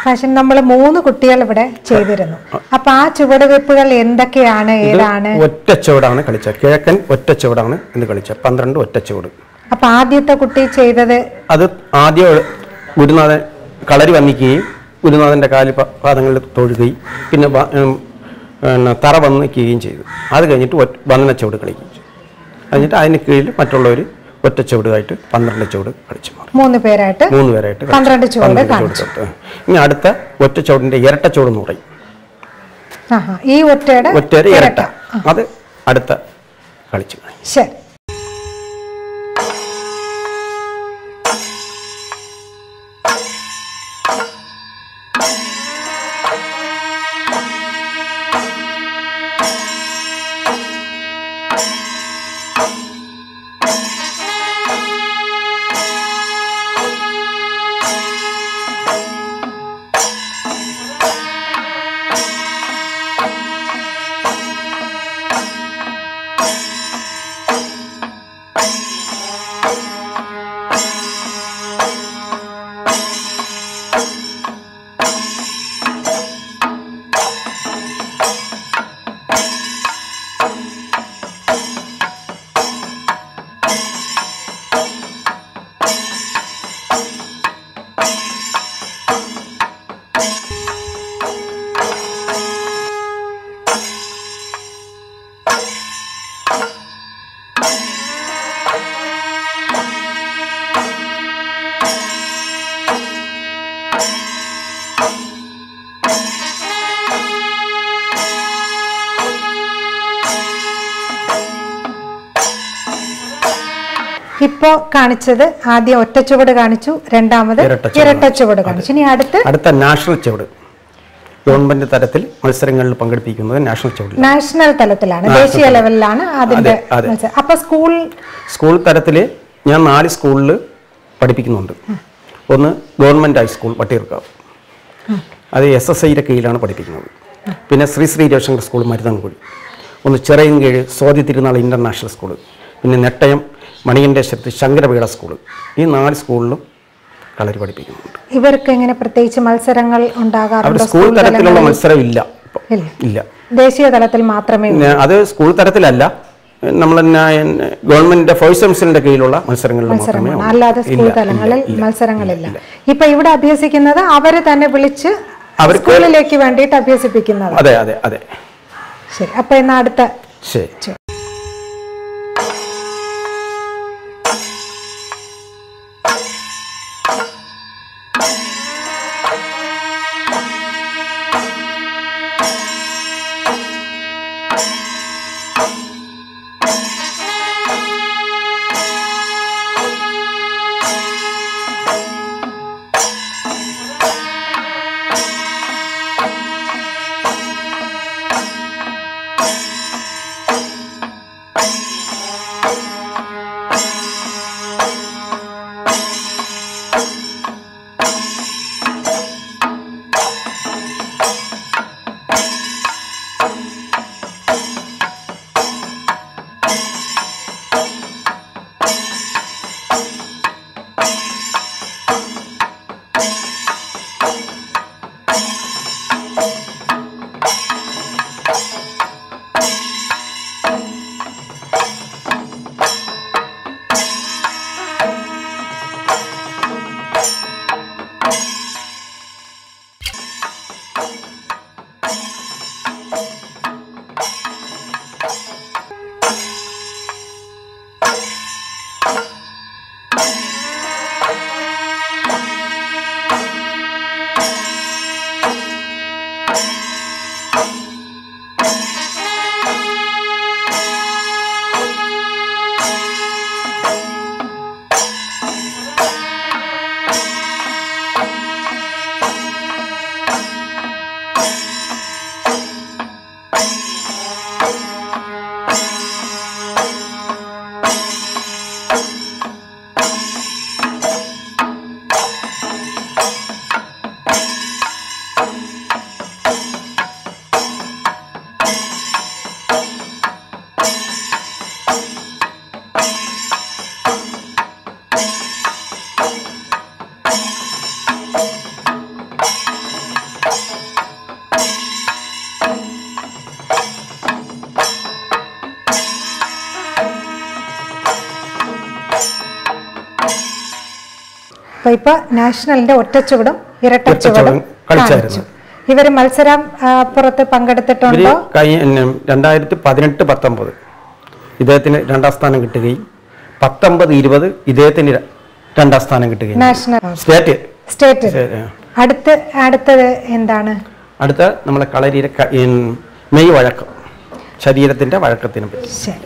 ഹാഷിം നമ്മൾ മൂന്ന് കുട്ടികൾ ഇവിടെ ചെയ്തിരുന്നു അപ്പൊ ആ ചുവടുവെപ്പുകൾ എന്തൊക്കെയാണ് ഏതാണ് ഒറ്റച്ചുവടാണ് കളിച്ചത് കിഴക്കൻ ഒറ്റച്ചുവടാണ് ഇന്ന് കളിച്ചത് പന്ത്രണ്ട് ഒറ്റച്ചുവട് അപ്പൊ ആദ്യത്തെ കുട്ടി ചെയ്തത് അത് ആദ്യം ഗുരുനാഥൻ കളരി വന്നിക്കുകയും ഗുരുനാഥൻ്റെ കാല് പ- പാദങ്ങളിൽ തൊഴുകയും പിന്നെ വ- ഉം, പിന്നെ തറ വന്ന് നിൽക്കുകയും ചെയ്തു അത് കഴിഞ്ഞിട്ട് ഒറ്റ- വന്ദനച്ചുവട് കളിക്കുകയും ചെയ്തു കഴിഞ്ഞിട്ട് അതിന് കീഴിൽ മറ്റുള്ളവർ ഒറ്റച്ചുവടുമായിട്ട് പന്ത്രണ്ട് ചുവട് കളിച്ചു മാറി മൂന്ന് പേരായിട്ട് മൂന്ന് പേരായിട്ട് കളിച്ചു. പന്ത്രണ്ട് ചുവട് പന്ത്രണ്ട് കാണിച്ചു. ചുവട് കളിച്ചു. ഇനി അടുത്ത ഒറ്റച്ചുവടിൻ്റെ ഇരട്ടച്ചുവട് എന്ന് പറയും ആഹാ ഈ ഒറ്റയുടെ ഒറ്റയൊരു ഇരട്ട അത് അടുത്ത കളിച്ചു ശരി ഇപ്പോ കാണിച്ചത് ആദ്യം ഒറ്റ ചുവട് കാണിച്ചു രണ്ടാമത് ഇരട്ട ചുവട് ഇരട്ട ചുവട് കാണിച്ചു ഇനി അടുത്ത് അടുത്ത നാഷണൽ ചുവട് ഗവൺമെന്റ് തലത്തിൽ മത്സരങ്ങളിൽ പങ്കെടുപ്പിക്കുന്നത് നാഷണൽ ചുവടിൽ നാഷണൽ തലത്തിലാണ് ദേശീയ ലെവലിലാണ് അതിന്റെ അതെ, അതെ. മത്സരം. അപ്പൊ സ്കൂൾ സ്കൂൾ തലത്തിൽ ഞാൻ നാല് സ്കൂളിൽ പഠിപ്പിക്കുന്നുണ്ട് ഒന്ന് ഗവൺമെൻറ് ഹൈസ്കൂൾ വട്ടിയൂർക്കാവ് അത് എസ് എസ് ഐയുടെ കീഴിലാണ് പഠിപ്പിക്കുന്നത് പിന്നെ ശ്രീ ശ്രീ രവിശങ്കർ സ്കൂൾ മരുതൻകുഴി ഒന്ന് ചിറയൻകീഴ് സ്വാതി തിരുനാൾ ഇൻ്റർനാഷണൽ സ്കൂൾ പിന്നെ നെട്ടയം മണികണ്ഠേശ്വരത്ത് ശങ്കരപീഠ സ്കൂൾ ഈ നാല് സ്കൂളിലും കളരി പഠിപ്പിക്കുന്നുണ്ട് ഇവർക്ക് എങ്ങനെ പ്രത്യേകിച്ച് മത്സരങ്ങൾ അവർ ഉണ്ടാകാറുണ്ടോ സ്കൂൾ തലത്തിലുള്ള മത്സരം ഇല്ല ഇപ്പം. ഇല്ല ഇല്ല ദേശീയ തലത്തിൽ മാത്രമേ പിന്നെ അത് സ്കൂൾ തലത്തിലല്ല നമ്മൾ ഗവൺമെന്റിന്റെ ഫോഴ്സ് കൗൺസിലിന്റെ കീഴിലുള്ള മത്സരങ്ങളിൽ മാത്രമേ മത്സരമാണ് ഉള്ളൂ. അല്ലാതെ സ്കൂൾ ഇല്ല, തലങ്ങളിൽ ഇല്ല, ഇല്ല. മത്സരങ്ങളില്ല ഇപ്പൊ ഇവിടെ അഭ്യസിക്കുന്നത് അവര് തന്നെ വിളിച്ച് അവർക്ക് സ്കൂളിലേക്ക് വേണ്ടിയിട്ട് അഭ്യസിപ്പിക്കുന്നത് അതെ അതെ അതെ ശരി അപ്പൊ എന്നാ അടുത്ത ശരി അപ്പൊ ഇപ്പൊ നാഷണലിന്റെ ഒറ്റച്ചുവടും ഇരട്ടച്ചുവടും ഇരട്ടച്ചുവടും കളിച്ചായിരുന്നു. കാണിച്ചു ഇവര് മത്സരം ആ, പുറത്ത് ഇവര് പങ്കെടുത്തിട്ടുണ്ടോ കൈ രണ്ടായിരത്തി പതിനെട്ട് പത്തൊമ്പത് ഇദ്ദേഹത്തിന് രണ്ടാം സ്ഥാനം കിട്ടുകയും പത്തൊമ്പത് ഇരുപത് ഇദ്ദേഹത്തിന് ര- രണ്ടാം സ്ഥാനം കിട്ടുകയും നാഷണൽ സ്റ്റേറ്റ് സ്റ്റേറ്റ് സ്റ്റേ- അടുത്ത് അടുത്തത് എന്താണ് അടുത്ത നമ്മളെ കളരിയിലെ ക- ഈ മെയ് വഴക്കം ശരീരത്തിന്റെ വഴക്കത്തിനെ പറ്റി ശരി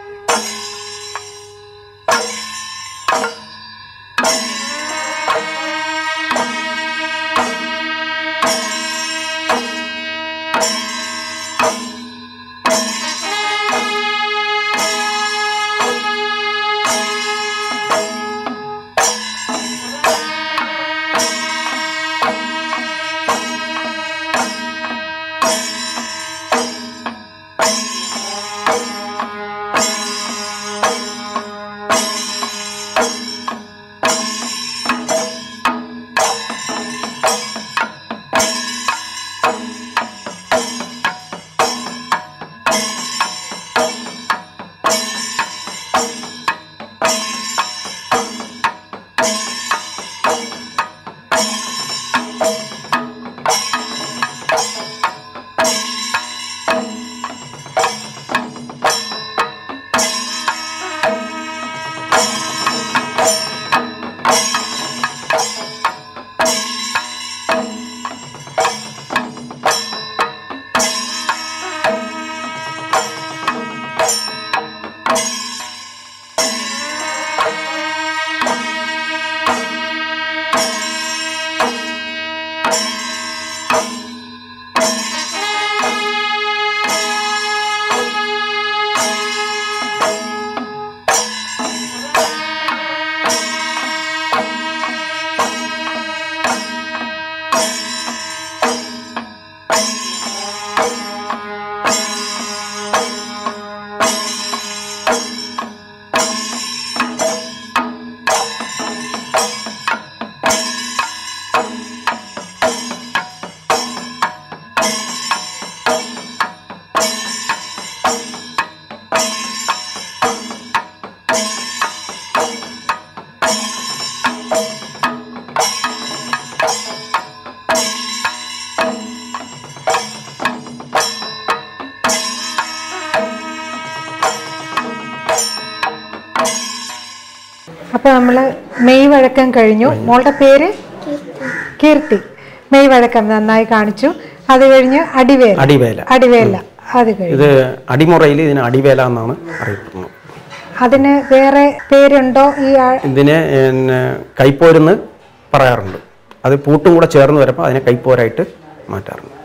അപ്പൊ നമ്മള് മെയ് വഴക്കം കഴിഞ്ഞു മോളുടെ പേര് കീർത്തി മെയ് വഴക്കം നന്നായി കാണിച്ചു അത് കഴിഞ്ഞ് അടിവേല അടിവേല അടിവേല അത് കഴിഞ്ഞു ഇത് അടിമുറയിൽ ഇതിന് അടിവേല എന്നാണ് അറിയപ്പെടുന്നത് അതിന് വേറെ പേരുണ്ടോ ഈ ആ- ഇതിനെ പിന്നെ കൈപ്പോരെന്ന് പറയാറുണ്ട് അത് പൂട്ടും കൂടെ ചേർന്ന് വരുമ്പോൾ അതിനെ കൈപ്പോരായിട്ട് മാറ്റാറുണ്ട്